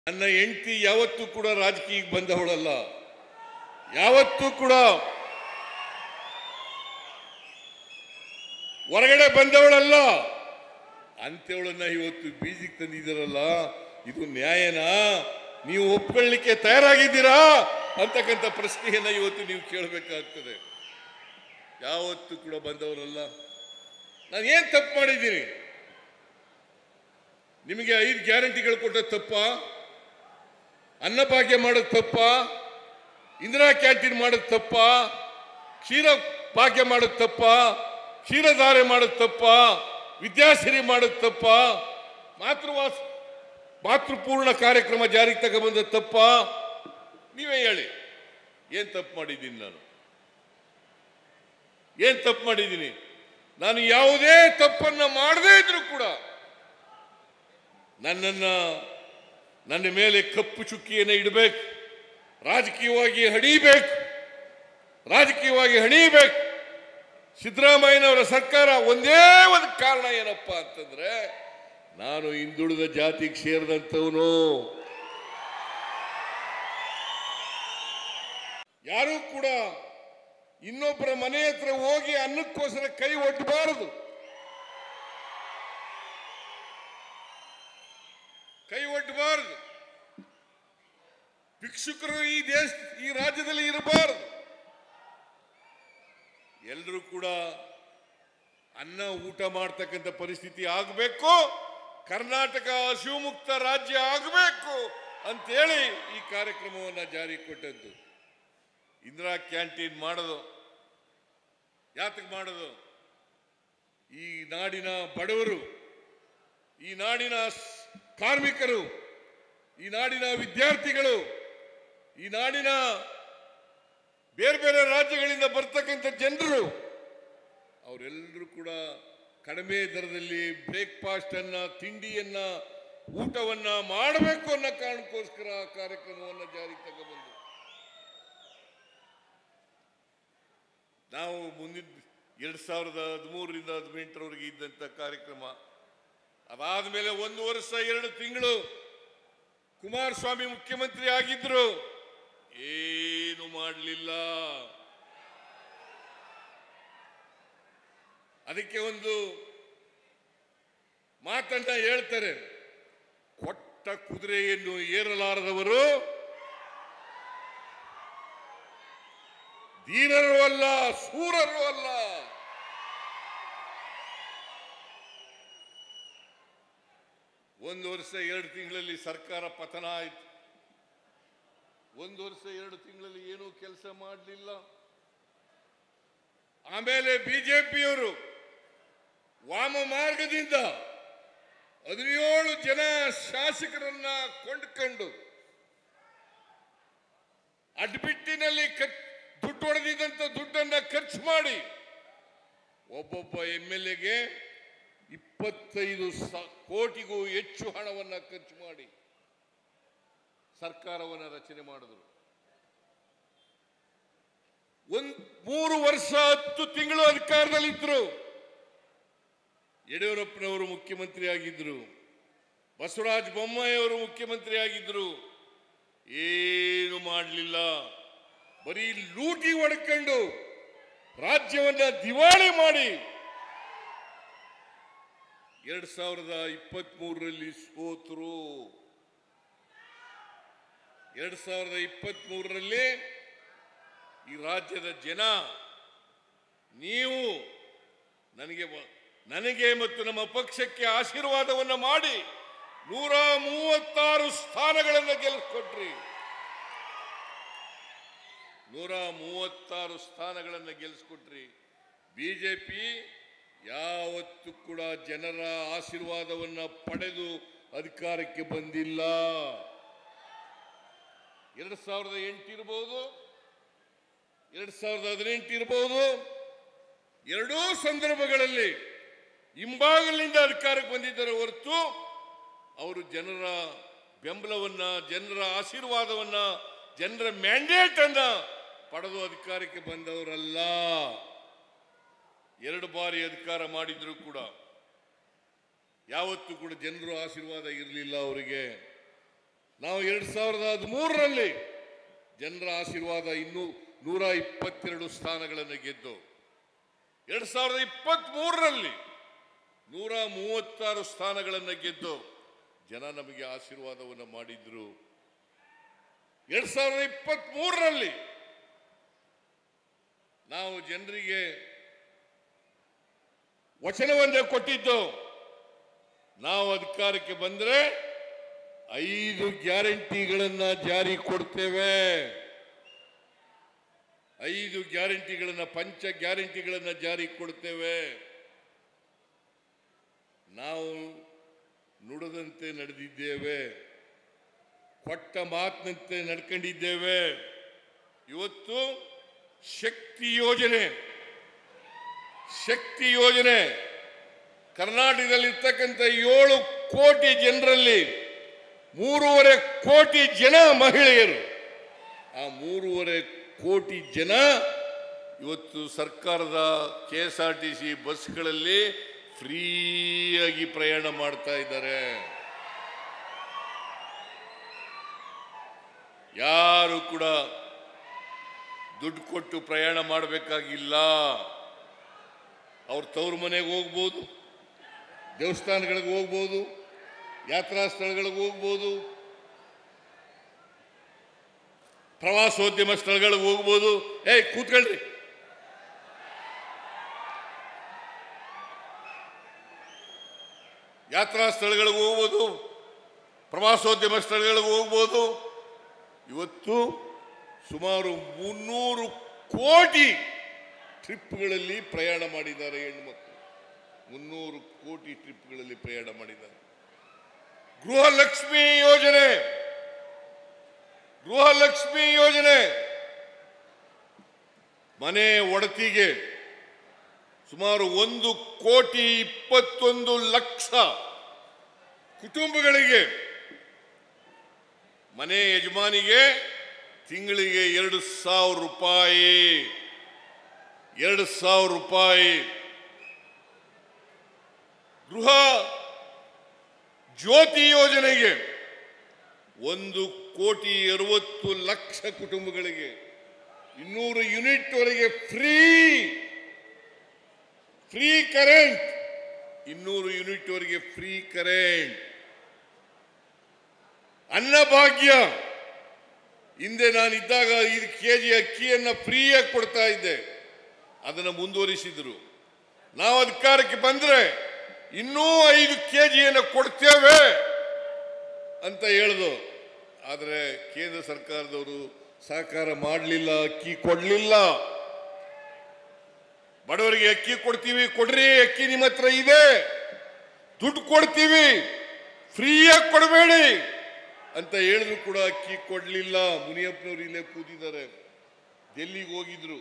ನನ್ನ ಹೆಂಡತಿ ಯಾವತ್ತೂ ಕೂಡ ರಾಜಕೀಯಕ್ಕೆ ಬಂದವಳಲ್ಲ ಯಾವತ್ತೂ ಕೂಡ ಹೊರಗಡೆ ಬಂದವಳಲ್ಲ ಅಂಥವಳನ್ನ ಇವತ್ತು ಬೀದಿಗೆ ತಂದಿದ್ದೀರಲ್ಲ ಇದು ನ್ಯಾಯನಾ ನೀವು ಒಪ್ಕೊಳ್ಳಿಕ್ಕೆ ತಯಾರಾಗಿದ್ದೀರಾ ಅಂತಕ್ಕಂಥ ಪ್ರಶ್ನೆಯನ್ನ ಇವತ್ತು ನೀವು ಕೇಳಬೇಕಾಗ್ತದೆ ಯಾವತ್ತೂ ಕೂಡ ಬಂದವರಲ್ಲ ನಾನು ಏನು ತಪ್ಪು ಮಾಡಿದ್ದೀನಿ ನಿಮಗೆ ಐದು ಗ್ಯಾರಂಟಿಗಳು ಕೊಟ್ಟ ತಪ್ಪ ಅನ್ನಭಾಗ್ಯ ಮಾಡೋದು ತಪ್ಪ ಇಂದಿರಾ ಕ್ಯಾಂಟೀನ್ ಮಾಡೋದು ತಪ್ಪ ಕ್ಷೀರ ಭಾಗ್ಯ ಮಾಡೋದು ತಪ್ಪ ಕ್ಷೀರಧಾರೆ ಮಾಡೋದು ತಪ್ಪ ವಿದ್ಯಾಸಿರಿ ಮಾಡೋದು ತಪ್ಪ ಮಾತೃವಾಸ ಮಾತೃಪೂರ್ಣ ಕಾರ್ಯಕ್ರಮ ಜಾರಿಗೆ ತಗೊಬಂದ ತಪ್ಪ ನೀವೇ ಹೇಳಿ ಏನ್ ತಪ್ಪು ಮಾಡಿದ್ದೀನಿ ನಾನು ಏನ್ ತಪ್ಪು ಮಾಡಿದ್ದೀನಿ ನಾನು ಯಾವುದೇ ತಪ್ಪನ್ನ ಮಾಡದೇ ಇದ್ರೂ ಕೂಡ ನನ್ನನ್ನ ನನ್ನ ಮೇಲೆ ಕಪ್ಪು ಚುಕ್ಕಿಯನ್ನು ಇಡಬೇಕು ರಾಜಕೀಯವಾಗಿ ಹಣಿಬೇಕು ರಾಜಕೀಯವಾಗಿ ಹಣಿಬೇಕು ಸಿದ್ದರಾಮಯ್ಯನವರ ಸರ್ಕಾರ ಒಂದೇ ಒಂದು ಕಾರಣ ಏನಪ್ಪ ಅಂತಂದ್ರೆ ನಾನು ಹಿಂದುಳಿದ ಜಾತಿಗೆ ಸೇರಿದಂಥವನು ಯಾರೂ ಕೂಡ ಇನ್ನೊಬ್ಬರ ಮನೆ ಹತ್ರ ಹೋಗಿ ಅನ್ನಕ್ಕೋಸ್ಕರ ಕೈ ಒಡ್ಡಬಾರದು ಕೈ ಒಡ್ಡಬಾರದು ಭಿಕ್ಷುಕರು ಈ ದೇಶ ಈ ರಾಜ್ಯದಲ್ಲಿ ಇರಬಾರದು ಎಲ್ಲರೂ ಕೂಡ ಅನ್ನ ಊಟ ಮಾಡ್ತಕ್ಕಂಥ ಪರಿಸ್ಥಿತಿ ಆಗಬೇಕು ಕರ್ನಾಟಕ ಹಸಿವುಮುಕ್ತ ರಾಜ್ಯ ಆಗಬೇಕು ಅಂತೇಳಿ ಈ ಕಾರ್ಯಕ್ರಮವನ್ನು ಜಾರಿ ಕೊಟ್ಟದ್ದು ಇಂದಿರಾ ಕ್ಯಾಂಟೀನ್ ಮಾಡೋದು ಯಾತಕ್ಕೆ ಮಾಡೋದು ಈ ನಾಡಿನ ಬಡವರು ಈ ನಾಡಿನ ಸ್- ಕಾರ್ಮಿಕರು ಈ ನಾಡಿನ ವಿದ್ಯಾರ್ಥಿಗಳು ಈ ನಾಡಿನ ಬೇರೆ ಬೇರೆ ರಾಜ್ಯಗಳಿಂದ ಬರ್ತಕ್ಕಂಥ ಜನರು ಅವರೆಲ್ಲರೂ ಕೂಡ ಕಡಿಮೆ ದರದಲ್ಲಿ ಬ್ರೇಕ್ಫಾಸ್ಟ್ ಅನ್ನ ತಿಂಡಿಯನ್ನ ಊಟವನ್ನ ಮಾಡಬೇಕು ಅನ್ನೋ ಕಾರಣಕ್ಕೋಸ್ಕರ ಆ ಕಾರ್ಯಕ್ರಮವನ್ನು ಜಾರಿಗೆ ತಗೊಬಂದು ನಾವು ಮುಂದಿನ ಎರಡ್ ಸಾವಿರದ ಹದಿಮೂರರಿಂದ ಹದಿನೆಂಟರವರೆಗೆ ಇದ್ದಂಥ ಕಾರ್ಯಕ್ರಮ ಅದಾದ ಮೇಲೆ ಒಂದು ವರ್ಷ ಎರಡು ತಿಂಗಳು ಕುಮಾರಸ್ವಾಮಿ ಮುಖ್ಯಮಂತ್ರಿ ಆಗಿದ್ರು ಏನು ಮಾಡಲಿಲ್ಲ ಅದಕ್ಕೆ ಒಂದು ಮಾತನ್ನ ಹೇಳ್ತಾರೆ ಕೊಟ್ಟ ಕುದುರೆಯನ್ನು ಏರಲಾರದವರು ಧೀರರು ಅಲ್ಲ ಸೂರರು ಅಲ್ಲ ಒಂದು ವರ್ಷ ಎರಡು ತಿಂಗಳಲ್ಲಿ ಸರ್ಕಾರ ಪತನ ಆಯಿತು ಒಂದು ವರ್ಷ ಎರಡು ತಿಂಗಳಲ್ಲಿ ಏನೂ ಕೆಲಸ ಮಾಡಲಿಲ್ಲ ಆಮೇಲೆ ಬಿಜೆಪಿಯವರು ವಾಮ ಮಾರ್ಗದಿಂದ ಹದಿನೇಳು ಜನ ಶಾಸಕರನ್ನ ಕೊಂಡ್ಕೊಂಡು ಅಡ್ಬಿಟ್ಟಿನಲ್ಲಿ ಖರ್ಚ್- ದುಡ್ಡು ಹೊಡೆದಿದ್ದಂತ ದುಡ್ಡನ್ನ ಖರ್ಚು ಮಾಡಿ ಒಬ್ಬೊಬ್ಬ ಎಂ ಎಲ್ ಎಗೆ ಇಪ್ಪತ್ತೈದು ಸ- ಕೋಟಿಗೂ ಹೆಚ್ಚು ಹಣವನ್ನ ಖರ್ಚು ಮಾಡಿ ಸರ್ಕಾರವನ್ನು ರಚನೆ ಮಾಡಿದ್ರು ಒಂದ್ ಮೂರು ವರ್ಷ ಹತ್ತು ತಿಂಗಳು ಅಧಿಕಾರದಲ್ಲಿದ್ರು ಯಡಿಯೂರಪ್ಪನವರು ಮುಖ್ಯಮಂತ್ರಿ ಆಗಿದ್ರು ಬಸವರಾಜ ಬೊಮ್ಮಾಯಿ ಅವರು ಮುಖ್ಯಮಂತ್ರಿ ಆಗಿದ್ರು ಏನು ಮಾಡಲಿಲ್ಲ ಬರೀ ಲೂಟಿ ಹೊಡ್ಕೊಂಡು ರಾಜ್ಯವನ್ನ ದಿವಾಳಿ ಮಾಡಿ ಎರಡ್ ಸಾವಿರದ ಇಪ್ಪತ್ತ್ ಮೂರರಲ್ಲಿ ಸೋತರು ಎರಡ್ ಸಾವಿರದ ಇಪ್ಪತ್ತ್ ಮೂರರಲ್ಲಿ ಈ ರಾಜ್ಯದ ಜನ ನೀವು ನನಗೆ ವ- ನನಗೆ ಮತ್ತು ನಮ್ಮ ಪಕ್ಷಕ್ಕೆ ಆಶೀರ್ವಾದವನ್ನು ಮಾಡಿ ನೂರ ಮೂವತ್ತಾರು ಸ್ಥಾನಗಳನ್ನು ಗೆಲ್ಲಿಸ್ಕೊಟ್ರಿ ನೂರ ಮೂವತ್ತಾರು ಸ್ಥಾನಗಳನ್ನು ಗೆಲ್ಲಿಸ್ಕೊಟ್ರಿ ಬಿಜೆಪಿ ಯಾವತ್ತೂ ಕೂಡ ಜನರ ಆಶೀರ್ವಾದವನ್ನು ಪಡೆದು ಅಧಿಕಾರಕ್ಕೆ ಬಂದಿಲ್ಲ ಎರಡು ಸಾವಿರದ ಎಂಟು ಇರಬಹುದು ಎರಡು ಸಾವಿರದ ಹದಿನೆಂಟು ಇರಬಹುದು ಎರಡೂ ಸಂದರ್ಭಗಳಲ್ಲಿ ಹಿಂಬಾಗಲಿನಿಂದ ಅಧಿಕಾರಕ್ಕೆ ಬಂದಿದ್ದಾರೆ ಹೊರತು ಅವರು ಜನರ ಬೆಂಬಲವನ್ನ ಜನರ ಆಶೀರ್ವಾದವನ್ನ ಜನರ ಮ್ಯಾಂಡೇಟ್ ಅನ್ನ ಪಡೆದು ಅಧಿಕಾರಕ್ಕೆ ಬಂದವರಲ್ಲ ಎರಡು ಬಾರಿ ಅಧಿಕಾರ ಮಾಡಿದ್ರು ಕೂಡ ಯಾವತ್ತೂ ಕೂಡ ಜನರ ಆಶೀರ್ವಾದ ಇರಲಿಲ್ಲ ಅವರಿಗೆ ನಾವು ಎರಡ್ ಸಾವಿರದ ಹದಿಮೂರರಲ್ಲಿ ಜನರ ಆಶೀರ್ವಾದ ಇನ್ನೂ ನೂರ ಇಪ್ಪತ್ತೆರಡು ಸ್ಥಾನಗಳನ್ನು ಗೆದ್ದು ಎರಡ್ ಸಾವಿರದ ಇಪ್ಪತ್ತ್ ಮೂರರಲ್ಲಿ ನೂರ ಮೂವತ್ತಾರು ಸ್ಥಾನಗಳನ್ನು ಗೆದ್ದು ಜನ ನಮಗೆ ಆಶೀರ್ವಾದವನ್ನು ಮಾಡಿದ್ರು ಎರಡ್ ಸಾವಿರದ ಇಪ್ಪತ್ತ್ ಮೂರರಲ್ಲಿ ನಾವು ಜನರಿಗೆ ವಚನವನ್ನೇ ಕೊಟ್ಟಿದ್ದು ನಾವು ಅಧಿಕಾರಕ್ಕೆ ಬಂದ್ರೆ ಐದು ಗ್ಯಾರಂಟಿಗಳನ್ನ ಜಾರಿ ಕೊಡ್ತೇವೆ ಐದು ಗ್ಯಾರಂಟಿಗಳನ್ನ ಪಂಚ ಗ್ಯಾರಂಟಿಗಳನ್ನ ಜಾರಿ ಕೊಡ್ತೇವೆ ನಾವು ನುಡಿದಂತೆ ನಡೆದಿದ್ದೇವೆ ಕೊಟ್ಟ ಮಾತಿನಂತೆ ನಡ್ಕೊಂಡಿದ್ದೇವೆ ಇವತ್ತು ಶಕ್ತಿ ಯೋಜನೆ ಶಕ್ತಿ ಯೋಜನೆ ಕರ್ನಾಟಕದಲ್ಲಿರ್ತಕ್ಕಂಥ ಏಳು ಕೋಟಿ ಜನರಲ್ಲಿ ಮೂರುವರೆ ಕೋಟಿ ಜನ ಮಹಿಳೆಯರು ಆ ಮೂರುವರೆ ಕೋಟಿ ಜನ ಇವತ್ತು ಸರ್ಕಾರದ K S R T C ಬಸ್ಗಳಲ್ಲಿ ಫ್ರೀಯಾಗಿ ಪ್ರಯಾಣ ಮಾಡ್ತಾ ಇದ್ದಾರೆ ಯಾರು ಕೂಡ ದುಡ್ಡು ಕೊಟ್ಟು ಪ್ರಯಾಣ ಮಾಡಬೇಕಾಗಿಲ್ಲ ಅವ್ರ ತವ್ರ ಮನೆಗೆ ಹೋಗ್ಬೋದು ದೇವಸ್ಥಾನಗಳಿಗೆ ಹೋಗ್ಬೋದು ಯಾತ್ರಾ ಸ್ಥಳಗಳಿಗೆ ಹೋಗ್ಬೋದು ಪ್ರವಾಸೋದ್ಯಮ ಸ್ಥಳಗಳಿಗೆ ಹೋಗ್ಬೋದು ಏಯ್ ಕೂತ್ಕೊಳ್ರಿ ಯಾತ್ರಾ ಸ್ಥಳಗಳಿಗೆ ಹೋಗ್ಬೋದು ಪ್ರವಾಸೋದ್ಯಮ ಸ್ಥಳಗಳಿಗೆ ಹೋಗ್ಬೋದು ಇವತ್ತು ಸುಮಾರು ಮುನ್ನೂರು ಕೋಟಿ ಟ್ರಿಪ್ಗಳಲ್ಲಿ ಪ್ರಯಾಣ ಮಾಡಿದ್ದಾರೆ ಹೆಣ್ಮಕ್ಳು ಮುನ್ನೂರು ಕೋಟಿ ಟ್ರಿಪ್ಗಳಲ್ಲಿ ಪ್ರಯಾಣ ಮಾಡಿದ್ದಾರೆ ಗೃಹಲಕ್ಷ್ಮಿ ಯೋಜನೆ ಗೃಹಲಕ್ಷ್ಮಿ ಯೋಜನೆ ಮನೆ ಒಡತಿಗೆ ಸುಮಾರು ಒಂದು ಕೋಟಿ ಇಪ್ಪತ್ತೊಂದು ಲಕ್ಷ ಕುಟುಂಬಗಳಿಗೆ ಮನೆ ಯಜಮಾನಿಗೆ ತಿಂಗಳಿಗೆ ಎರಡು ಸಾವಿರ ರೂಪಾಯಿ ಎರಡು ಸಾವಿರ ರೂಪಾಯಿ ಗೃಹ ಜ್ಯೋತಿ ಯೋಜನೆಗೆ ಒಂದು ಕೋಟಿ ಅರವತ್ತು ಲಕ್ಷ ಕುಟುಂಬಗಳಿಗೆ ಇನ್ನೂರು ಯೂನಿಟ್ ವರೆಗೆ ಫ್ರೀ ಫ್ರೀ ಕರೆಂಟ್ ಇನ್ನೂರು ಯೂನಿಟ್ ವರೆಗೆ ಫ್ರೀ ಕರೆಂಟ್ ಅನ್ನಭಾಗ್ಯ ಹಿಂದೆ ನಾನು ಇದ್ದಾಗ ಐದು ಕೆ ಜಿ ಅಕ್ಕಿಯನ್ನ ಫ್ರೀಯಾಗಿ ಕೊಡ್ತಾ ಇದ್ದೆ ಅದನ್ನು ಮುಂದುವರಿಸಿದ್ರು ನಾವು ಅಧಿಕಾರಕ್ಕೆ ಬಂದ್ರೆ ಇನ್ನೂ ಐದು ಕೆ ಜಿಯನ್ನು ಕೊಡ್ತೇವೆ ಅಂತ ಹೇಳಿದ್ರು ಆದರೆ ಕೇಂದ್ರ ಸರ್ಕಾರದವರು ಸಹಕಾರ ಮಾಡಲಿಲ್ಲ ಅಕ್ಕಿ ಕೊಡಲಿಲ್ಲ ಬಡವರಿಗೆ ಅಕ್ಕಿ ಕೊಡ್ತೀವಿ ಕೊಡ್ರಿ ಅಕ್ಕಿ ನಿಮ್ಮ ಹತ್ರ ಇದೆ ದುಡ್ಡು ಕೊಡ್ತೀವಿ ಫ್ರೀಯಾಗಿ ಕೊಡಬೇಡಿ ಅಂತ ಹೇಳಿದ್ರು ಕೂಡ ಅಕ್ಕಿ ಕೊಡಲಿಲ್ಲ ಮುನಿಯಪ್ಪನವರು ಇಲ್ಲೇ ಕೂತಿದ್ದಾರೆ ಡೆಲ್ಲಿಗೆ ಹೋಗಿದ್ರು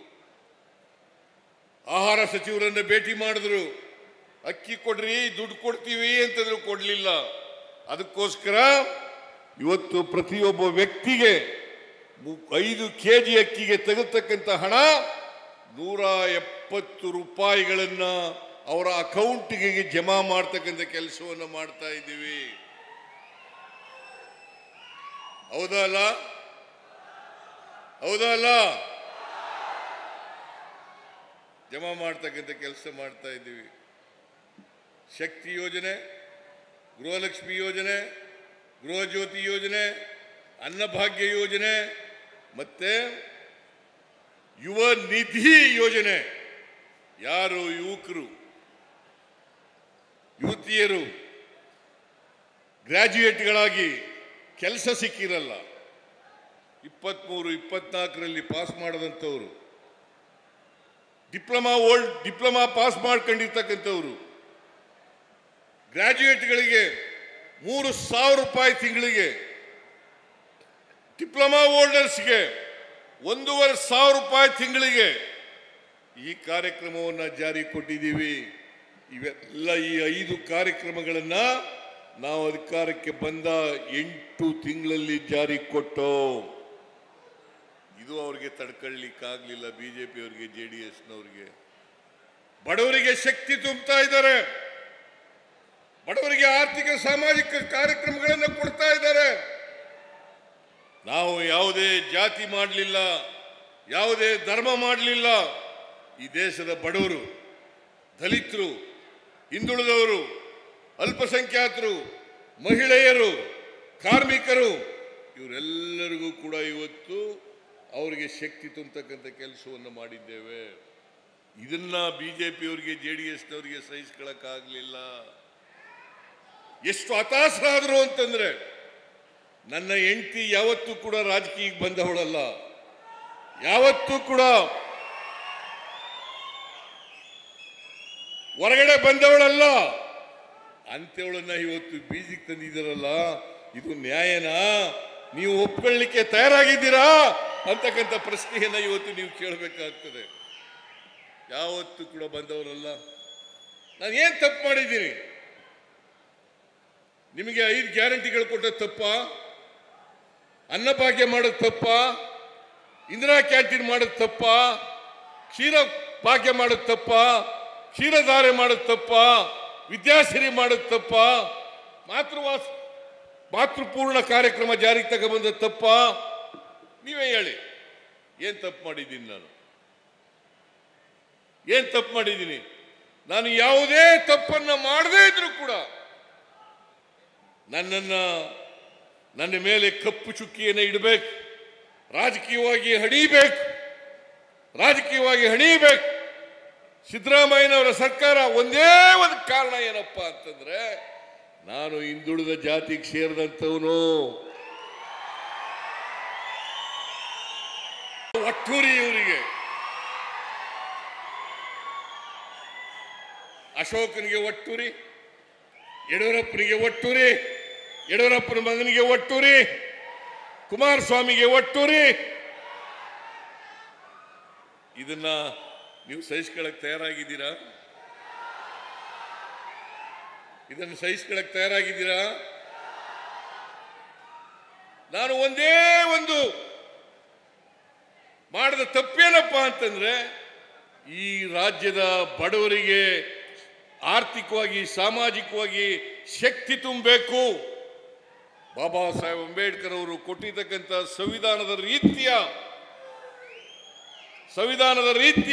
ಆಹಾರ ಸಚಿವರನ್ನ ಭೇಟಿ ಮಾಡಿದ್ರು ಅಕ್ಕಿ ಕೊಡ್ರಿ ದುಡ್ಡು ಕೊಡ್ತೀವಿ ಅಂತಂದ್ರು ಕೊಡ್ಲಿಲ್ಲ ಅದಕ್ಕೋಸ್ಕರ ಇವತ್ತು ಪ್ರತಿಯೊಬ್ಬ ವ್ಯಕ್ತಿಗೆ ಮು- ಐದು ಕೆ ಜಿ ಅಕ್ಕಿಗೆ ತೆಗೆತಕ್ಕಂಥ ಹಣ ನೂರ ಎಪ್ಪತ್ತು ರೂಪಾಯಿಗಳನ್ನ ಅವರ ಅಕೌಂಟಿಗೆ ಜಮಾ ಮಾಡ್ತಕ್ಕಂಥ ಕೆಲಸವನ್ನು ಮಾಡ್ತಾ ಇದ್ದೀವಿ ಹೌದಾ ಅಲ್ಲ ಹೌದಾ ಅಲ್ಲ ಜಮಾ ಮಾಡ್ತಕ್ಕಂಥ ಕೆಲಸ ಮಾಡ್ತಾ ಇದ್ದೀವಿ ಶಕ್ತಿ ಯೋಜನೆ ಗೃಹಲಕ್ಷ್ಮಿ ಯೋಜನೆ ಗೃಹ ಜ್ಯೋತಿ ಯೋಜನೆ ಅನ್ನಭಾಗ್ಯ ಯೋಜನೆ ಮತ್ತೆ ಯುವ ನಿಧಿ ಯೋಜನೆ ಯಾರು ಯುವಕರು ಯುವತಿಯರು ಗ್ರಾಜ್ಯುಯೇಟ್ಗಳಾಗಿ ಕೆಲಸ ಸಿಕ್ಕಿರಲ್ಲ ಇಪ್ಪತ್ತ್ಮೂರು ಇಪ್ಪತ್ನಾಲ್ಕರಲ್ಲಿ ಪಾಸ್ ಮಾಡದಂಥವ್ರು ಡಿಪ್ಲೊಮಾ ಓಲ್ಡ್ ಡಿಪ್ಲೊಮಾ ಪಾಸ್ ಮಾಡ್ಕೊಂಡಿರ್ತಕ್ಕಂಥವ್ರು ಗ್ರಾಜ್ಯುಯೇಟ್ಗಳಿಗೆ ಮೂರು ಸಾವಿರ ರೂಪಾಯಿ ತಿಂಗಳಿಗೆ ಡಿಪ್ಲೊಮಾ ಹೋಲ್ಡರ್ಸ್ಗೆ ಒಂದೂವರೆ ಸಾವಿರ ರೂಪಾಯಿ ತಿಂಗಳಿಗೆ ಈ ಕಾರ್ಯಕ್ರಮವನ್ನು ಜಾರಿ ಕೊಟ್ಟಿದ್ದೀವಿ ಇವೆಲ್ಲ ಈ ಐದು ಕಾರ್ಯಕ್ರಮಗಳನ್ನ ನಾವು ಅಧಿಕಾರಕ್ಕೆ ಬಂದ ಎಂಟು ತಿಂಗಳಲ್ಲಿ ಜಾರಿ ಕೊಟ್ಟು ಇದು ಅವ್ರಿಗೆ ತಡ್ಕೊಳ್ಳಿಕ್ಕಾಗ್ಲಿಲ್ಲ ಬಿಜೆಪಿ ಅವರಿಗೆ ಜೆ ಡಿ ಎಸ್ನವ್ರಿಗೆ ಬಡವರಿಗೆ ಶಕ್ತಿ ತುಂಬುತ್ತಾ ಇದ್ದಾರೆ ಬಡವರಿಗೆ ಆರ್ಥಿಕ ಸಾಮಾಜಿಕ ಕಾರ್ಯಕ್ರಮಗಳನ್ನು ಕೊಡ್ತಾ ಇದ್ದಾರೆ ನಾವು ಯಾವುದೇ ಜಾತಿ ಮಾಡಲಿಲ್ಲ ಯಾವುದೇ ಧರ್ಮ ಮಾಡಲಿಲ್ಲ ಈ ದೇಶದ ಬಡವರು ದಲಿತರು ಹಿಂದುಳಿದವರು ಅಲ್ಪಸಂಖ್ಯಾತರು ಮಹಿಳೆಯರು ಕಾರ್ಮಿಕರು ಇವರೆಲ್ಲರಿಗೂ ಕೂಡ ಇವತ್ತು ಅವರಿಗೆ ಶಕ್ತಿ ತುಂಬತಕ್ಕಂಥ ಕೆಲಸವನ್ನು ಮಾಡಿದ್ದೇವೆ ಇದನ್ನ ಬಿಜೆಪಿಯವರಿಗೆ ಜೆ ಡಿ ಎಸ್ನವರಿಗೆ ಸಹಿಸ್ಕೊಳ್ಳಕ್ಕಾಗಲಿಲ್ಲ ಎಷ್ಟು ಹತಾಶರಾದರು ಅಂತಂದ್ರೆ ನನ್ನ ಹೆಂಡತಿ ಯಾವತ್ತೂ ಕೂಡ ರಾಜಕೀಯಕ್ಕೆ ಬಂದವಳಲ್ಲ ಯಾವತ್ತೂ ಕೂಡ ಹೊರಗಡೆ ಬಂದವಳಲ್ಲ ಅಂಥವಳನ್ನ ಇವತ್ತು ಬೀಜಿಗೆ ತಂದಿದ್ದೀರಲ್ಲ ಇದು ನ್ಯಾಯನಾ ನೀವು ಒಪ್ಕೊಳ್ಳಿಕ್ಕೆ ತಯಾರಾಗಿದ್ದೀರಾ ಅಂತಕ್ಕಂಥ ಪ್ರಶ್ನೆಯನ್ನ ಇವತ್ತು ನೀವು ಕೇಳಬೇಕಾಗ್ತದೆ ಯಾವತ್ತೂ ಕೂಡ ಬಂದವರಲ್ಲ ನಾನು ಏನು ತಪ್ಪು ಮಾಡಿದ್ದೀನಿ ನಿಮಗೆ ಐದು ಗ್ಯಾರಂಟಿಗಳು ಕೊಟ್ಟ ತಪ್ಪ ಅನ್ನಭಾಗ್ಯ ಮಾಡೋದು ತಪ್ಪ ಇಂದಿರಾ ಕ್ಯಾಂಟೀನ್ ಮಾಡೋದು ತಪ್ಪ ಕ್ಷೀರ ಭಾಗ್ಯ ಮಾಡೋದು ತಪ್ಪ ಕ್ಷೀರಧಾರೆ ಮಾಡೋದು ತಪ್ಪ ವಿದ್ಯಾಸಿರಿ ಮಾಡೋದು ತಪ್ಪ ಮಾತೃವಾಸ ಮಾತೃಪೂರ್ಣ ಕಾರ್ಯಕ್ರಮ ಜಾರಿಗೆ ತಗೊಬಂದ ತಪ್ಪ ನೀವೇ ಹೇಳಿ ಏನ್ ತಪ್ಪು ಮಾಡಿದ್ದೀನಿ ನಾನು ಏನ್ ತಪ್ಪು ಮಾಡಿದ್ದೀನಿ ನಾನು ಯಾವುದೇ ತಪ್ಪನ್ನ ಮಾಡದೇ ಇದ್ರೂ ಕೂಡ ನನ್ನನ್ನ ನನ್ನ ಮೇಲೆ ಕಪ್ಪು ಚುಕ್ಕಿಯನ್ನು ಇಡಬೇಕು ರಾಜಕೀಯವಾಗಿ ಹಣಿಬೇಕು ರಾಜಕೀಯವಾಗಿ ಹಣಿಬೇಕು ಸಿದ್ದರಾಮಯ್ಯನವರ ಸರ್ಕಾರ ಒಂದೇ ಒಂದು ಕಾರಣ ಏನಪ್ಪ ಅಂತಂದ್ರೆ ನಾನು ಹಿಂದುಳಿದ ಜಾತಿಗೆ ಸೇರಿದಂಥವನು ಒಟ್ಟೂರಿ ಇವರಿಗೆ ಅಶೋಕನಿಗೆ ಒಟ್ಟೂರಿ ಯಡಿಯೂರಪ್ಪನಿಗೆ ಒಟ್ಟೂರಿ ಯಡಿಯೂರಪ್ಪನ ಮಗನಿಗೆ ಒಟ್ಟೂರಿ ಕುಮಾರಸ್ವಾಮಿಗೆ ಒಟ್ಟೂರಿ ಇದನ್ನ ನೀವು ಸಹಿಸ್ಕೊಳಕ್ ತಯಾರಾಗಿದ್ದೀರಾ ಇದನ್ನು ಸಹಿಸ್ಕೊಳಕ್ ತಯಾರಾಗಿದ್ದೀರಾ ನಾನು ಒಂದೇ ಒಂದು ಮಾಡಿದ ತಪ್ಪೇನಪ್ಪ ಅಂತಂದ್ರೆ ಈ ರಾಜ್ಯದ ಬಡವರಿಗೆ ಆರ್ಥಿಕವಾಗಿ ಸಾಮಾಜಿಕವಾಗಿ ಶಕ್ತಿ ತುಂಬಬೇಕು ಬಾಬಾ ಸಾಹೇಬ್ ಅಂಬೇಡ್ಕರ್ ಅವರು ಕೊಟ್ಟಿರ್ತಕ್ಕಂಥ ಸಂವಿಧಾನದ ರೀತಿಯ ಸಂವಿಧಾನದ ರೀತಿಯ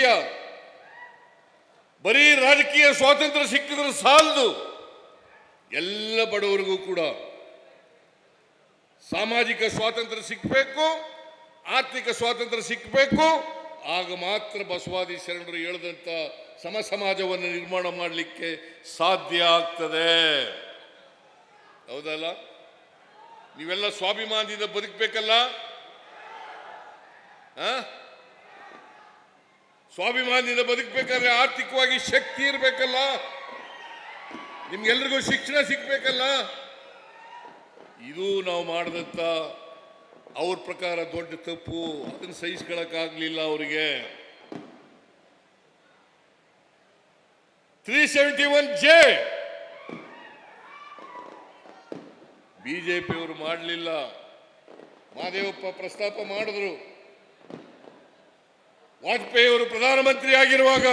ಬರೀ ರಾಜಕೀಯ ಸ್ವಾತಂತ್ರ್ಯ ಸಿಕ್ಕಿದ್ರೆ ಸಾಲದು ಎಲ್ಲ ಬಡವರಿಗೂ ಕೂಡ ಸಾಮಾಜಿಕ ಸ್ವಾತಂತ್ರ್ಯ ಸಿಕ್ಕಬೇಕು ಆರ್ಥಿಕ ಸ್ವಾತಂತ್ರ್ಯ ಸಿಕ್ಕಬೇಕು ಆಗ ಮಾತ್ರ ಬಸವಾದಿ ಶರಣರು ಹೇಳಿದಂಥ ಸಮ ಸಮಾಜವನ್ನು ನಿರ್ಮಾಣ ಮಾಡಲಿಕ್ಕೆ ಸಾಧ್ಯ ಆಗ್ತದೆ ಹೌದಲ್ಲ ನೀವೆಲ್ಲ ಸ್ವಾಭಿಮಾನದಿಂದ ಬದುಕಬೇಕಲ್ಲ ಆ? ಸ್ವಾಭಿಮಾನದಿಂದ ಬದುಕಬೇಕಾದ್ರೆ ಆರ್ಥಿಕವಾಗಿ ಶಕ್ತಿ ಇರಬೇಕಲ್ಲ ನಿಮ್ಗೆಲ್ರಿಗೂ ಶಿಕ್ಷಣ ಸಿಗ್ಬೇಕಲ್ಲ ಇದು ನಾವು ಮಾಡಿದಂಥ ಅವ್ರ ಪ್ರಕಾರ ದೊಡ್ಡ ತಪ್ಪು ಅದನ್ನು ಸಹಿಸ್ಕೊಳಕ್ಕಾಗ್ಲಿಲ್ಲ ಅವರಿಗೆ ತ್ರೀ ಸೆವೆಂಟಿ ಒನ್ ಜೆ ಬಿಜೆಪಿಯವರು ಮಾಡಲಿಲ್ಲ ಮಾದೇವಪ್ಪ ಪ್ರಸ್ತಾಪ ಮಾಡಿದ್ರು ವಾಜಪೇಯಿ ಅವರು ಪ್ರಧಾನಮಂತ್ರಿ ಆಗಿರುವಾಗ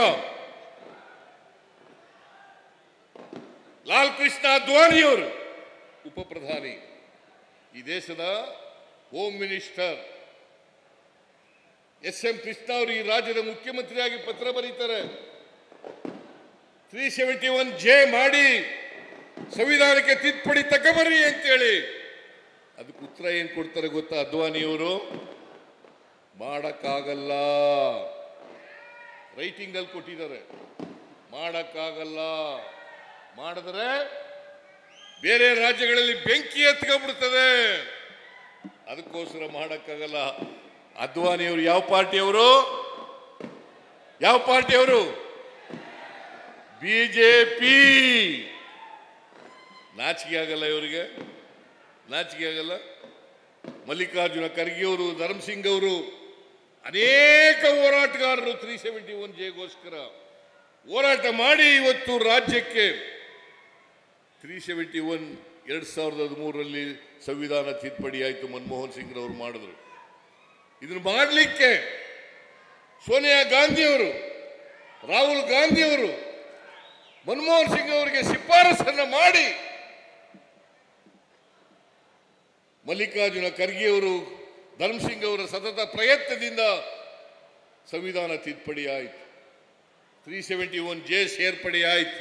ಲಾಲ್ ಕೃಷ್ಣ ಅದ್ವಾನಿಯವರು ಉಪ ಪ್ರಧಾನಿ ಈ ದೇಶದ home minister S M Krishna ಅವರು ಈ ರಾಜ್ಯದ ಮುಖ್ಯಮಂತ್ರಿಯಾಗಿ ಪತ್ರ ಬರೀತಾರೆ ತ್ರೀ ಸೆವೆಂಟಿ ಒನ್ ಜೆ ಮಾಡಿ ಸಂವಿಧಾನಕ್ಕೆ ತಿದ್ದುಪಡಿ ತಗೊಬರ್ರಿ ಅಂತೇಳಿ ಅದಕ್ಕೆ ಉತ್ತರ ಏನ್ ಕೊಡ್ತಾರೆ ಗೊತ್ತಾ ಅದ್ವಾನಿಯವರು ಮಾಡಕ್ಕಾಗಲ್ಲ ರೈಟಿಂಗ್ ಅಲ್ಲಿ ಕೊಟ್ಟಿದ್ದಾರೆ ಮಾಡಕ್ಕಾಗಲ್ಲ ಮಾಡಿದ್ರೆ ಬೇರೆ ರಾಜ್ಯಗಳಲ್ಲಿ ಬೆಂಕಿ ಎತ್ಕೊಂಡ್ಬಿಡ್ತದೆ ಅದಕ್ಕೋಸ್ಕರ ಮಾಡಕ್ಕಾಗಲ್ಲ ಅದ್ವಾನಿಯವರು ಯಾವ ಪಾರ್ಟಿಯವರು ಯಾವ ಪಾರ್ಟಿಯವರು ಬಿಜೆಪಿ ನಾಚಿಕೆ ಆಗಲ್ಲ ಇವರಿಗೆ ನಾಚಿಕೆ ಆಗಲ್ಲ ಮಲ್ಲಿಕಾರ್ಜುನ ಖರ್ಗೆ ಅವರು ಧರ್ಮಸಿಂಗ್ ಅವರು ಅನೇಕ ಹೋರಾಟಗಾರರು ತ್ರೀ ಸೆವೆಂಟಿ ಒನ್ ಜೆಗೋಸ್ಕರ ಹೋರಾಟ ಮಾಡಿ ಇವತ್ತು ರಾಜ್ಯಕ್ಕೆ ತ್ರೀ ಸೆವೆಂಟಿ ಒನ್ ಎರಡು ಸಾವಿರದ ಹದಿಮೂರರಲ್ಲಿ ಸಂವಿಧಾನ ತಿದ್ದುಪಡಿ ಆಯಿತು ಮನಮೋಹನ್ ಸಿಂಗ್ರವರು ಮಾಡಿದ್ರು ಇದನ್ನು ಮಾಡಲಿಕ್ಕೆ ಸೋನಿಯಾ ಗಾಂಧಿಯವರು ರಾಹುಲ್ ಗಾಂಧಿಯವರು ಮನಮೋಹನ್ ಸಿಂಗ್ ಅವರಿಗೆ ಶಿಫಾರಸನ್ನ ಮಾಡಿ ಮಲ್ಲಿಕಾರ್ಜುನ ಖರ್ಗೆ ಅವರು ಧರ್ಮಸಿಂಗ್ ಅವರ ಸತತ ಪ್ರಯತ್ನದಿಂದ ಸಂವಿಧಾನ ತಿದ್ದುಪಡಿ ಆಯಿತು ತ್ರೀ ಸೆವೆಂಟಿ ಒನ್ ಜೆ ಸೇರ್ಪಡೆ ಆಯಿತು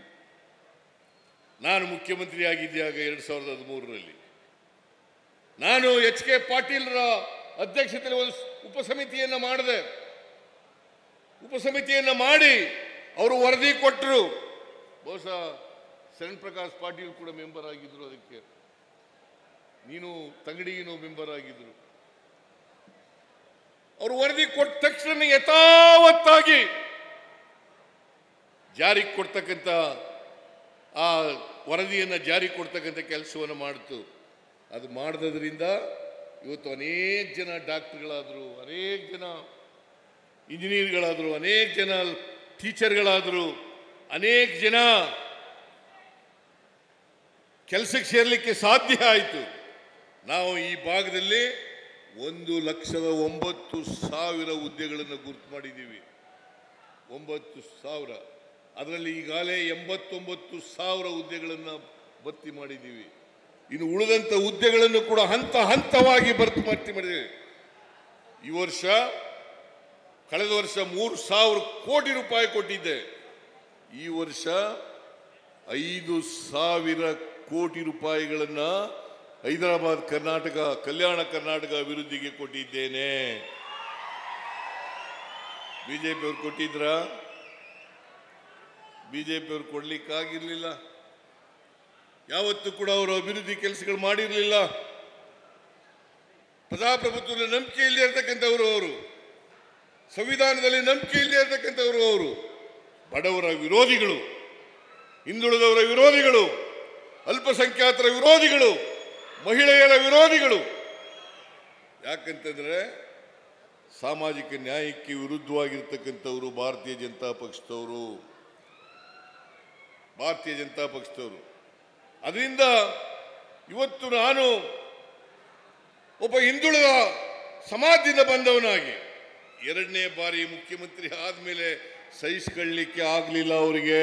ನಾನು ಮುಖ್ಯಮಂತ್ರಿ ಆಗಿದ್ದಾಗ ಎರಡು ಸಾವಿರದ ಹದಿಮೂರರಲ್ಲಿ ನಾನು ಎಚ್ ಕೆ ಪಾಟೀಲ್ರ ಅಧ್ಯಕ್ಷತೆಯಲ್ಲಿ ಒಂದು ಉಪಸಮಿತಿಯನ್ನು ಮಾಡಿದೆ ಉಪಸಮಿತಿಯನ್ನು ಮಾಡಿ ಅವರು ವರದಿ ಕೊಟ್ಟರು ಬಹುಶಃ ಶರಣ್ ಪ್ರಕಾಶ್ ಪಾಟೀಲ್ ಕೂಡ ಮೆಂಬರ್ ಆಗಿದ್ರು ಅದಕ್ಕೆ ನೀನು ತಂಗಡಿಗಿನೂ ಮೆಂಬರ್ ಆಗಿದ್ರು ಅವರು ವರದಿ ಕೊಟ್ಟ ತಕ್ಷಣ ಯಥಾವತ್ತಾಗಿ ಜಾರಿಗೆ ಕೊಡ್ತಕ್ಕಂಥ ಆ ವರದಿಯನ್ನು ಜಾರಿ ಕೊಡ್ತಕ್ಕಂಥ ಕೆಲಸವನ್ನು ಮಾಡಿತು ಅದು ಮಾಡದ್ರಿಂದ ಇವತ್ತು ಅನೇಕ ಜನ ಡಾಕ್ಟರ್ಗಳಾದರು ಅನೇಕ ಜನ ಇಂಜಿನಿಯರ್ಗಳಾದರು ಅನೇಕ ಜನ ಟೀಚರ್ಗಳಾದರು ಅನೇಕ ಜನ ಕೆಲಸಕ್ಕೆ ಸೇರಲಿಕ್ಕೆ ಸಾಧ್ಯ ಆಯಿತು ನಾವು ಈ ಭಾಗದಲ್ಲಿ ಒಂದು ಲಕ್ಷದ ಒಂಬತ್ತು ಸಾವಿರ ಹುದ್ದೆಗಳನ್ನು ಗುರುತು ಮಾಡಿದ್ದೀವಿ ಒಂಬತ್ತು ಸಾವಿರ ಅದರಲ್ಲಿ ಈಗಾಗಲೇ ಎಂಬತ್ತೊಂಬತ್ತು ಸಾವಿರ ಹುದ್ದೆಗಳನ್ನು ಭರ್ತಿ ಮಾಡಿದ್ದೀವಿ ಇನ್ನು ಉಳಿದಂಥ ಹುದ್ದೆಗಳನ್ನು ಕೂಡ ಹಂತ ಹಂತವಾಗಿ ಭರ್ತಿ ಭರ್ತಿ ಮಾಡಿದ್ದೀವಿ ಈ ವರ್ಷ ಕಳೆದ ವರ್ಷ ಮೂರು ಸಾವಿರ ಕೋಟಿ ರೂಪಾಯಿ ಕೊಟ್ಟಿದ್ದೆ ಈ ವರ್ಷ ಐದು ಸಾವಿರ ಕೋಟಿ ರೂಪಾಯಿಗಳನ್ನು ಹೈದರಾಬಾದ್ ಕರ್ನಾಟಕ ಕಲ್ಯಾಣ ಕರ್ನಾಟಕ ಅಭಿವೃದ್ಧಿಗೆ ಕೊಟ್ಟಿದ್ದೇನೆ ಬಿಜೆಪಿ ಅವ್ರು ಕೊಟ್ಟಿದ್ರ ಬಿಜೆಪಿ ಅವ್ರು ಕೊಡ್ಲಿಕ್ಕಾಗಿರ್ಲಿಲ್ಲ ಯಾವತ್ತೂ ಕೂಡ ಅವರು ಅಭಿವೃದ್ಧಿ ಕೆಲಸಗಳು ಮಾಡಿರಲಿಲ್ಲ ಪ್ರಜಾಪ್ರಭುತ್ವದಲ್ಲಿ ನಂಬಿಕೆ ಇಲ್ಲದೆ ಇರತಕ್ಕಂಥವ್ರು ಅವರು ಸಂವಿಧಾನದಲ್ಲಿ ನಂಬಿಕೆ ಇಲ್ಲದೆ ಇರತಕ್ಕಂಥವ್ರು ಅವರು ಬಡವರ ವಿರೋಧಿಗಳು ಹಿಂದುಳಿದವರ ವಿರೋಧಿಗಳು ಅಲ್ಪಸಂಖ್ಯಾತರ ವಿರೋಧಿಗಳು ಮಹಿಳೆಯರ ವಿರೋಧಿಗಳು ಯಾಕಂತಂದ್ರೆ ಸಾಮಾಜಿಕ ನ್ಯಾಯಕ್ಕೆ ವಿರುದ್ಧವಾಗಿರ್ತಕ್ಕಂಥವರು ಭಾರತೀಯ ಜನತಾ ಪಕ್ಷದವರು ಭಾರತೀಯ ಜನತಾ ಪಕ್ಷದವರು ಅದರಿಂದ ಇವತ್ತು ನಾನು ಒಬ್ಬ ಹಿಂದುಳಿದ ಸಮಾಜದಿಂದ ಬಂದವನಾಗಿ ಎರಡನೇ ಬಾರಿ ಮುಖ್ಯಮಂತ್ರಿ ಆದಮೇಲೆ ಸಹಿಸ್ಕೊಳ್ಳಿಕ್ಕೆ ಆಗಲಿಲ್ಲ ಅವರಿಗೆ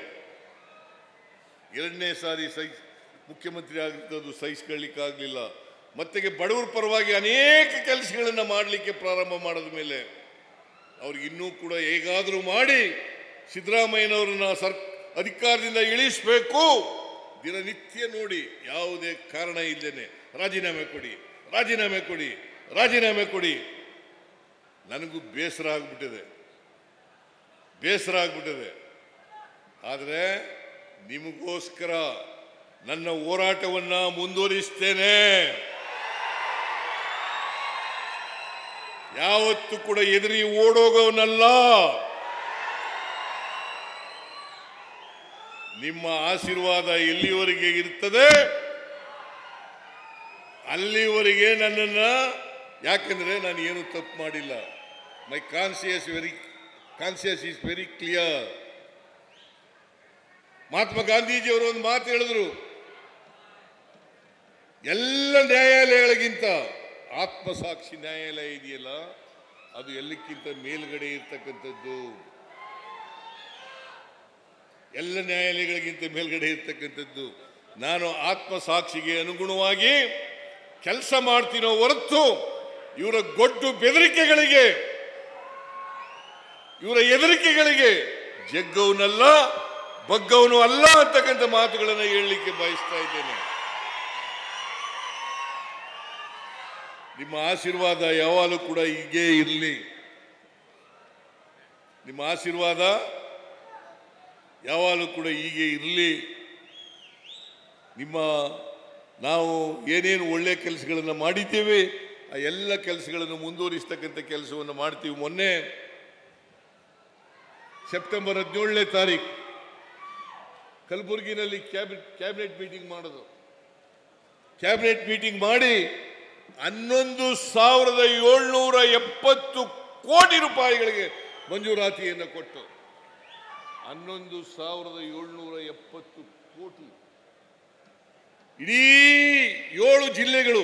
ಎರಡನೇ ಸಾರಿ ಸಹಿ ಮುಖ್ಯಮಂತ್ರಿ ಆಗಿದ್ದದು ಸಹಿಸ್ಕೊಳ್ಳಿಕ್ಕೆ ಆಗಲಿಲ್ಲ ಮತ್ತೆ ಬಡವರ ಪರವಾಗಿ ಅನೇಕ ಕೆಲಸಗಳನ್ನು ಮಾಡಲಿಕ್ಕೆ ಪ್ರಾರಂಭ ಮಾಡಿದ ಮೇಲೆ ಅವ್ರಿಗೆ ಇನ್ನೂ ಕೂಡ ಹೇಗಾದರೂ ಮಾಡಿ ಸಿದ್ದರಾಮಯ್ಯನವ್ರನ್ನ ಸರ್ ಅಧಿಕಾರದಿಂದ ಇಳಿಸಬೇಕು ದಿನನಿತ್ಯ ನೋಡಿ ಯಾವುದೇ ಕಾರಣ ಇಲ್ಲದೇನೆ ರಾಜೀನಾಮೆ ಕೊಡಿ ರಾಜೀನಾಮೆ ಕೊಡಿ ರಾಜೀನಾಮೆ ಕೊಡಿ ನನಗೂ ಬೇಸರ ಆಗ್ಬಿಟ್ಟಿದೆ ಬೇಸರ ಆಗ್ಬಿಟ್ಟಿದೆ ಆದರೆ ನಿಮಗೋಸ್ಕರ ನನ್ನ ಹೋರಾಟವನ್ನ ಮುಂದುವರಿಸ್ತೇನೆ ಯಾವತ್ತು ಕೂಡ ಎದುರಿ ಓಡೋಗವನಲ್ಲ ನಿಮ್ಮ ಆಶೀರ್ವಾದ ಎಲ್ಲಿವರೆಗೆ ಇರ್ತದೆ ಅಲ್ಲಿವರೆಗೆ ನನ್ನನ್ನ ಯಾಕಂದ್ರೆ ನಾನು ಏನು ತಪ್ಪು ಮಾಡಿಲ್ಲ my conscious very conscious is very clear Mahatma ಗಾಂಧೀಜಿಯವರು ಒಂದು ಮಾತು ಹೇಳಿದ್ರು ಎಲ್ಲ ನ್ಯಾಯಾಲಯಗಳಿಗಿಂತ ಆತ್ಮಸಾಕ್ಷಿ ನ್ಯಾಯಾಲಯ ಇದೆಯಲ್ಲ ಅದು ಎಲ್ಲಕ್ಕಿಂತ ಮೇಲ್ಗಡೆ ಇರ್ತಕ್ಕಂಥದ್ದು ಎಲ್ಲ ನ್ಯಾಯಾಲಯಗಳಿಗಿಂತ ಮೇಲ್ಗಡೆ ಇರ್ತಕ್ಕಂಥದ್ದು ನಾನು ಆತ್ಮಸಾಕ್ಷಿಗೆ ಅನುಗುಣವಾಗಿ ಕೆಲಸ ಮಾಡ್ತೀನೋ ಹೊರತು ಇವರ ಗೊಡ್ಡು ಬೆದರಿಕೆಗಳಿಗೆ ಇವರ ಹೆದರಿಕೆಗಳಿಗೆ ಜಗ್ಗವನಲ್ಲ ಬಗ್ಗವನು ಅಲ್ಲ ಅಂತಕ್ಕಂಥ ಮಾತುಗಳನ್ನು ಹೇಳಲಿಕ್ಕೆ ಬಯಸ್ತಾ ಇದ್ದೇನೆ ನಿಮ್ಮ ಆಶೀರ್ವಾದ ಯಾವಾಗಲೂ ಕೂಡ ಹೀಗೇ ಇರಲಿ ನಿಮ್ಮ ಆಶೀರ್ವಾದ ಯಾವಾಗಲೂ ಕೂಡ ಹೀಗೆ ಇರಲಿ ನಿಮ್ಮ ನಾವು ಏನೇನು ಒಳ್ಳೆಯ ಕೆಲಸಗಳನ್ನು ಮಾಡಿದ್ದೇವೆ ಆ ಎಲ್ಲ ಕೆಲಸಗಳನ್ನು ಮುಂದುವರಿಸ್ತಕ್ಕಂಥ ಕೆಲಸವನ್ನು ಮಾಡ್ತೀವಿ ಮೊನ್ನೆ ಸೆಪ್ಟೆಂಬರ್ ಹದಿನೇಳನೇ ತಾರೀಕು ಕಲಬುರಗಿನಲ್ಲಿ ಕ್ಯಾಬಿನೆಟ್ ಕ್ಯಾಬಿನೆಟ್ ಮೀಟಿಂಗ್ ಮಾಡೋದು ಕ್ಯಾಬಿನೆಟ್ ಮೀಟಿಂಗ್ ಮಾಡಿ ಹನ್ನೊಂದು ಸಾವಿರದ ಏಳ್ನೂರ ಎಪ್ಪತ್ತು ಕೋಟಿ ರೂಪಾಯಿಗಳಿಗೆ ಮಂಜೂರಾತಿಯನ್ನು ಕೊಟ್ಟು ಹನ್ನೊಂದು ಸಾವಿರದ ಏಳ್ನೂರ ಎಪ್ಪತ್ತು ಕೋಟಿ ಇಡೀ ಏಳು ಜಿಲ್ಲೆಗಳು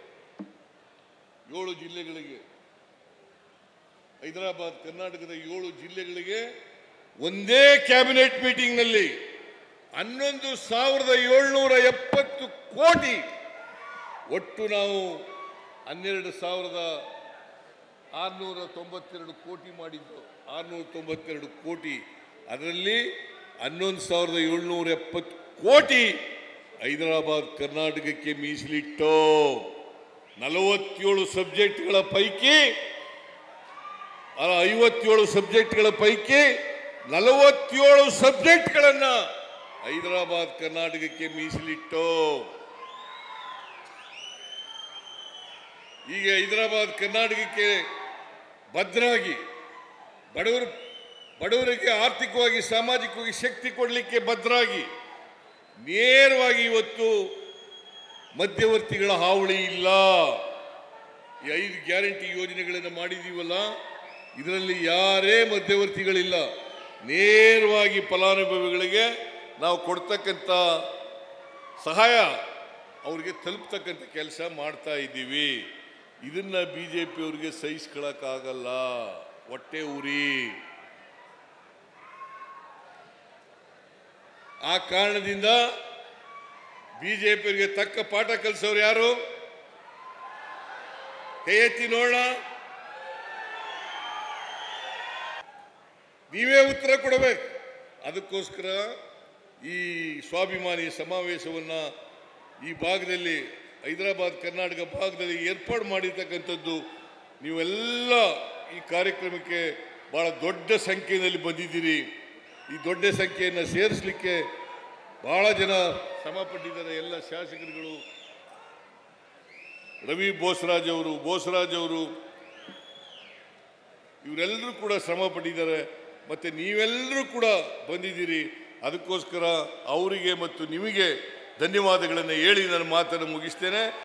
ಏಳು ಜಿಲ್ಲೆಗಳಿಗೆ ಹೈದರಾಬಾದ್ ಕರ್ನಾಟಕದ ಏಳು ಜಿಲ್ಲೆಗಳಿಗೆ ಒಂದೇ ಕ್ಯಾಬಿನೆಟ್ ಮೀಟಿಂಗ್ನಲ್ಲಿ ಹನ್ನೊಂದು ಸಾವಿರದ ಏಳ್ನೂರ ಎಪ್ಪತ್ತು ಕೋಟಿ ಒಟ್ಟು ನಾವು ಹನ್ನೆರಡು ಸಾವಿರದ ಆರುನೂರ ತೊಂಬತ್ತೆರಡು ಕೋಟಿ ಮಾಡಿದ್ದು ಆರುನೂರ ತೊಂಬತ್ತೆರಡು ಕೋಟಿ ಅದರಲ್ಲಿ ಹನ್ನೊಂದು ಸಾವಿರದ ಏಳ್ನೂರ ಎಪ್ಪತ್ತು ಕೋಟಿ ಹೈದರಾಬಾದ್ ಕರ್ನಾಟಕಕ್ಕೆ ಮೀಸಲಿಟ್ಟು ನಲವತ್ತೇಳು ಸಬ್ಜೆಕ್ಟ್ಗಳ ಪೈಕಿ ಅಲ್ಲ, ಐವತ್ತೇಳು ಸಬ್ಜೆಕ್ಟ್ಗಳ ಪೈಕಿ ನಲವತ್ತೇಳು ಸಬ್ಜೆಕ್ಟ್ಗಳನ್ನ ಹೈದರಾಬಾದ್ ಕರ್ನಾಟಕಕ್ಕೆ ಮೀಸಲಿಟ್ಟು ಈಗ ಹೈದರಾಬಾದ್ ಕರ್ನಾಟಕಕ್ಕೆ ಭದ್ರಾಗಿ ಬಡವರು ಬಡವರಿಗೆ ಆರ್ಥಿಕವಾಗಿ ಸಾಮಾಜಿಕವಾಗಿ ಶಕ್ತಿ ಕೊಡಲಿಕ್ಕೆ ಭದ್ರಾಗಿ ನೇರವಾಗಿ ಇವತ್ತು ಮಧ್ಯವರ್ತಿಗಳ ಹಾವಳಿ ಇಲ್ಲ ಈ ಐದು ಗ್ಯಾರಂಟಿ ಯೋಜನೆಗಳನ್ನು ಮಾಡಿದೀವಲ್ಲ ಇದರಲ್ಲಿ ಯಾರೇ ಮಧ್ಯವರ್ತಿಗಳಿಲ್ಲ ನೇರವಾಗಿ ಫಲಾನುಭವಿಗಳಿಗೆ ನಾವು ಕೊಡ್ತಕ್ಕಂಥ ಸಹಾಯ ಅವ್ರಿಗೆ ತಲುಪ್ತಕ್ಕಂಥ ಕೆಲಸ ಮಾಡ್ತಾ ಇದ್ದೀವಿ ಇದನ್ನ ಬಿ ಜೆ ಪಿಯವ್ರಿಗೆ ಸಹಿಸ್ಕೊಳಕ್ಕಾಗಲ್ಲ ಹೊಟ್ಟೆ ಉರಿ ಆ ಕಾರಣದಿಂದ ಬಿಜೆಪಿಯವರಿಗೆ ತಕ್ಕ ಪಾಠ ಕಲಿಸೋರು ಯಾರು ಕೈ ಎತ್ತಿ ನೋಡೋಣ ನೀವೇ ಉತ್ತರ ಕೊಡಬೇಕು ಅದಕ್ಕೋಸ್ಕರ ಈ ಸ್ವಾಭಿಮಾನಿ ಸಮಾವೇಶವನ್ನ ಈ ಭಾಗದಲ್ಲಿ ಹೈದರಾಬಾದ್ ಕರ್ನಾಟಕ ಭಾಗದಲ್ಲಿ ಏರ್ಪಾಡು ಮಾಡಿರ್ತಕ್ಕಂಥದ್ದು ನೀವೆಲ್ಲ ಈ ಕಾರ್ಯಕ್ರಮಕ್ಕೆ ಬಹಳ ದೊಡ್ಡ ಸಂಖ್ಯೆಯಲ್ಲಿ ಬಂದಿದ್ದೀರಿ ಈ ದೊಡ್ಡ ಸಂಖ್ಯೆಯನ್ನು ಸೇರಿಸಲಿಕ್ಕೆ ಬಹಳ ಜನ ಶ್ರಮಪಟ್ಟಿದ್ದಾರೆ ಎಲ್ಲ ಶಾಸಕರುಗಳು ರವಿ ಬೋಸರಾಜ್ ಅವರು ಬೋಸರಾಜ್ ಅವರು ಇವರೆಲ್ಲರೂ ಕೂಡ ಶ್ರಮ ಪಟ್ಟಿದ್ದಾರೆ ಮತ್ತೆ ನೀವೆಲ್ಲರೂ ಕೂಡ ಬಂದಿದ್ದೀರಿ ಅದಕ್ಕೋಸ್ಕರ ಅವರಿಗೆ ಮತ್ತು ನಿಮಗೆ ಧನ್ಯವಾದಗಳನ್ನು ಹೇಳಿ ನನ್ನ ಮಾತನ್ನು ಮುಗಿಸ್ತೇನೆ